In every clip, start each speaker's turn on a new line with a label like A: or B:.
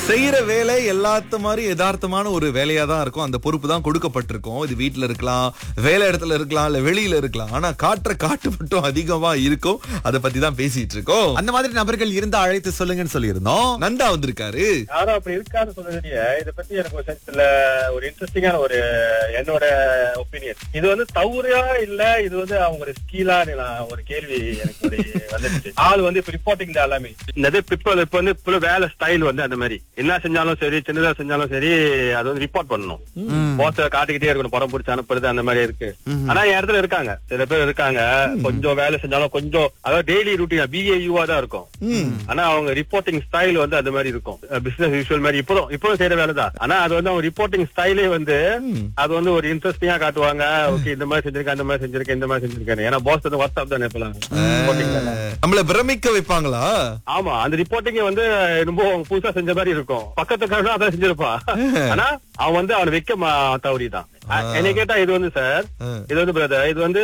A: செய்யற வேலை எல்லாத்த மாதிரி யதார்த்தமான ஒரு வேலையா தான் இருக்கும் அந்த பொறுப்பு தான் கொடுக்கப்பட்டிருக்கும் இது வீட்ல இருக்கலாம் வேலை இடத்துல இருக்கலாம் இல்ல வெளியில இருக்கலாம் ஆனா காற்ற காட்டு மட்டும் அதிகமா இருக்கும் அத பத்தி தான் பேசிட்டு இருக்கோம்
B: அந்த மாதிரி நபர்கள் இருந்தா அழைத்து சொல்லுங்கன்னு சொல்லியிருந்தோம்
A: நந்தா வந்திருக்காரு
C: யாரும் அப்படி இருக்கான்னு சொல்றதுலயே இதை பத்தி எனக்கு ஒரு சென்ஸ்ல ஒரு இன்ட்ரெஸ்டிங்கான ஒரு என்னோட ஒப்பீனியன் இது வந்து தவறா இல்ல இது வந்து அவங்க ஒரு ஸ்கீலான்னு நான் ஒரு கேள்வி எனக்கு ஒரு வந்துருச்சு ஆள் வந்து இப்ப ரிப்போர்ட்டிங் தான் எல்லாமே இந்த இப்போ இப்ப வந்து இப்ப வேலை ஸ்டைல் வந்து அந்த மாதிரி என்ன செஞ்சாலும் சரி சின்னதா செஞ்சாலும் சரி அது வந்து ரிப்போர்ட் பண்ணணும் போஸ்ட காட்டிக்கிட்டே இருக்கணும் படம் பிடிச்சி அனுப்புறது அந்த மாதிரி இருக்கு ஆனா என் இடத்துல இருக்காங்க சில பேர் இருக்காங்க கொஞ்சம் வேலை செஞ்சாலும் கொஞ்சம் அதாவது டெய்லி ரூட்டீன் பிஏயூவா தான் இருக்கும் ஆனா அவங்க ரிப்போர்ட்டிங் ஸ்டைல் வந்து அந்த மாதிரி இருக்கும் பிசினஸ் யூஸ்வல் மாதிரி இப்போதும் இப்போதும் செய்யற வேலை தான் ஆனா அது வந்து அவங்க ரிப்போர்ட்டிங் ஸ்டைலே வந்து அது வந்து ஒரு இன்ட்ரெஸ்டிங்கா காட்டுவாங்க ஓகே இந்த மாதிரி செஞ்சிருக்கேன் அந்த மாதிரி செஞ்சிருக்கேன் இந்த மாதிரி செஞ்சிருக்கேன் ஏன்னா பாஸ் வந்து வாட்ஸ்அப் தானே இப்பெல்லாம் reporting தானே.
A: நம்மள பிரமிக்க வைப்பாங்களா
C: ஆமா அந்த ரிப்போர்ட்டிங் வந்து ரொம்ப புதுசா செஞ்ச மாதிரி இருக்கும் பக்கத்துக்காரனும் அதான் செஞ்சிருப்பான் ஆனா அவன் வந்து அவனை வைக்க தவறிதான் என்னை கேட்டா இது வந்து சார் இது வந்து பிரதர் இது வந்து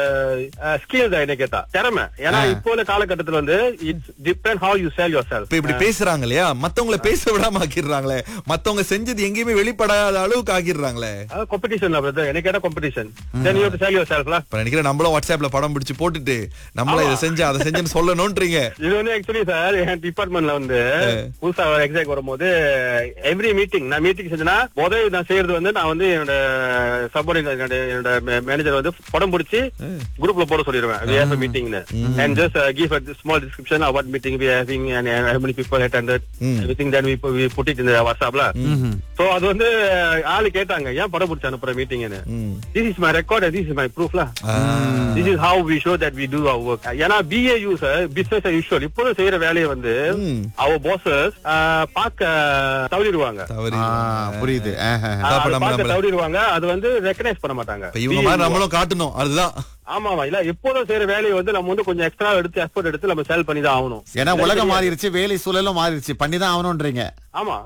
C: ஸ்கில் தான் என்னை கேட்டா திறமை ஏன்னா இப்போ உள்ள காலகட்டத்துல வந்து it's depend how you sell yourself
A: இப்ப இப்படி பேசுறாங்க இல்லையா மத்தவங்கள பேச விடாம ஆக்கிடுறாங்களே மத்தவங்க செஞ்சது எங்கேயுமே வெளிப்படாத அளவுக்கு ஆக்கிடுறாங்களே
C: காம்படிஷன் பிரதர் என்ன கேட்டா காம்படிஷன் தென் யூ சேல் யோர் செல்ஃப்ல
A: இப்ப நினைக்கிறேன் நம்மளும் வாட்ஸ்அப்ல படம் பிடிச்சு போட்டுட்டு நம்மள இதை செஞ்சு அதை செஞ்சுன்னு சொல்லணும்ன்றீங்க
C: இது வந்து ஆக்சுவலி சார் என் டிபார்ட்மெண்ட்ல வந்து புதுசா எக்ஸாக் வரும்போது எவ்ரி மீட்டிங் நான் மீட்டிங் செஞ்சேன்னா முதல் நான் செய்யறது வந்து நான் வந்து என்னோட சப்பார்டினேட் என்னோட மேனேஜர் வந்து படம் பிடிச்சி குரூப்ல போட சொல்லிடுவேன் we have a meeting னு. and just uh, give a small description of what meeting we are having and uh, how many people attended everything then we put, we put it in the whatsappல so அது வந்து ஆளு கேட்டாங்க ஏன் படம் பிடிச்சு அனுப்புற மீட்டிங்னு this is my record and this is my proof lah this is how we show that we do our work ஏன்னா BAU sir business as usual இப்போதும் செய்யற வேலையை வந்து our bosses ஆஹ், பார்க்க தவறிடுவாங்க
A: தவறி
B: ஆ, புரியுது ஆஹ், ஆஹ்.
C: ஆஹ்,
A: அப்ப
C: அதை
A: நம்ம-
C: பார்க்க
A: நம்மள-
C: தவறிடுவாங்க அது வந்து ரெக்கனைஸ் பண்ண மாட்டாங்க
A: இப்ப இவங்க மாதிரி நம்மளும் காட்டணும் அதுதான்
C: ஆமா ஆமா இல்ல எப்போதும் செய்யற வேலையை வந்து நம்ம வந்து கொஞ்சம் எக்ஸ்ட்ரா எடுத்து எஃபோர்ட் எடுத்து நம்ம சேல் பண்ணி தான் ஆகணும்
B: ஏன்னா உலகம் மாறிடுச்சு வேலை சூழலும் மாறிடுச்சு பண்ணிதான் ஆகணும்ன்றீங்க
C: ஆமா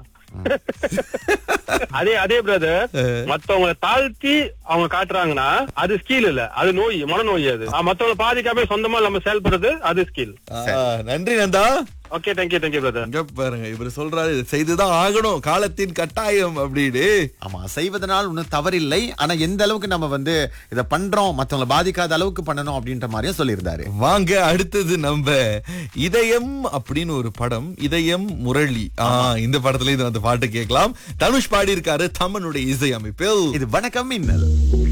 C: அதே அதே பிரதர் மத்தவங்களை தாழ்த்தி அவங்க காட்டுறாங்கன்னா அது ஸ்கில் இல்ல அது நோய் மனநோய் அது ஆஹ், மத்தவங்களை பாதிக்காம சொந்தமா நம்ம செயல்படுறது அது ஸ்கில்
A: ஆ, நன்றி Nanda
C: okay thank you thank you brother
A: இங்க பாருங்க இவர் சொல்றாரு "இதை செய்துதான் ஆகணும் காலத்தின் கட்டாயம் அப்படின்னு
B: ஆமா செய்வதனால் ஒன்றும் தவறில்லை ஆனா எந்த அளவுக்கு நம்ம வந்து இதை பண்றோம் மத்தவங்களை பாதிக்காத அளவுக்கு பண்ணணும் அப்படின்ற மாதிரியும் சொல்லியிருந்தாரு
A: வாங்க அடுத்தது நம்ம இதயம் அப்படின்னு ஒரு படம் இதயம் முரளி ஆ இந்த படத்துல இது அந்த பாட்டு கேட்கலாம் தனுஷ் பாடி இருக்காரு தமனுடைய இசை அமைப்பில்
B: இது வணக்கம் மின்னல்